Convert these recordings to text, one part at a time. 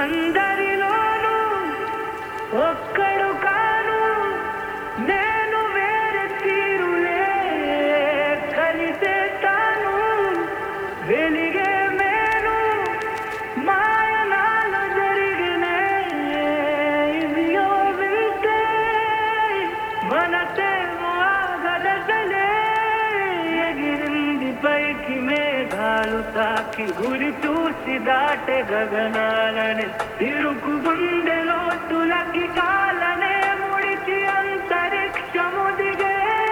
అందరిలోనూ ఒక్కడు కాను నేను వేరే తీరులే కలిసే తాను వెలిగే మేను మాయనాలు జరిగినే ఇదియో వింటే మనసేమో ఆగదలే ఎగిరింది పైకి మేఘాలు తాకి గురి చూసి దాటే గగనాలనే తిరుగు గుండె లోతులకి కాలనే ముడిచి అంతరిక్షము దిగే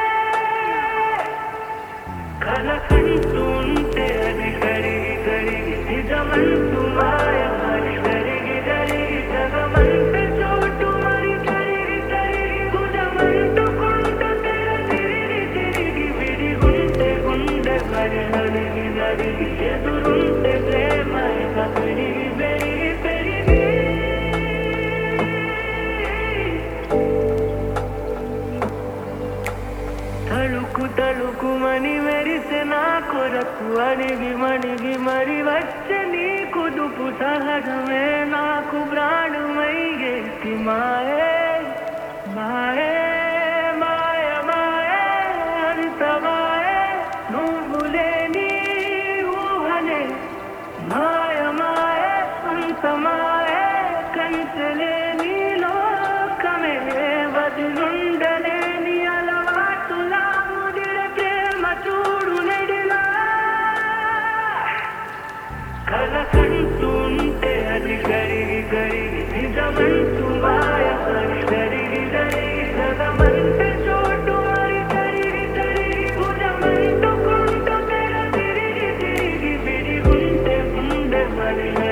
కలకంటూ ఉంటే అది కరిగి కరిగి నిజమంటూ మాయ మరి కరిగి కరిగి జగమంటే చోటు మరి కరిగి కరిగి భుజమంటుకుంటూ తెర తిరిగి తిరిగి విడిగుంటే గుండె మరి నలిగి నలిగి ఎదురుంటే ప్రేమ ఇక పెరిగి పెరిగి పెరిగి తళుకు తళుకుమని మెరిసే నా కొరకు అణిగి మణిగి మరి వచ్చే నీ కుదుపు సహజమే నాకు ప్రాణమయ్యేసి మాయే మాయే మాయ మాయే అంత మాయే నువ్వు లేని ఊహనే మాయ మాయే అంత మాయే కంచలేని లోకమే వదిలుండలేని అలవాటులా ముదిరే ప్రేమ చూడు నెడిలా కలకంటూ ఉంటే అది కరిగి కరిగి నిజమంటూ మాయ మరి కరిగి కరిగి జగమంటే చోటు మరి కరిగి కరిగి భుజమంటుకుంటూ తెర తిరిగి తిరిగి విడిగుంటే గుండె మరి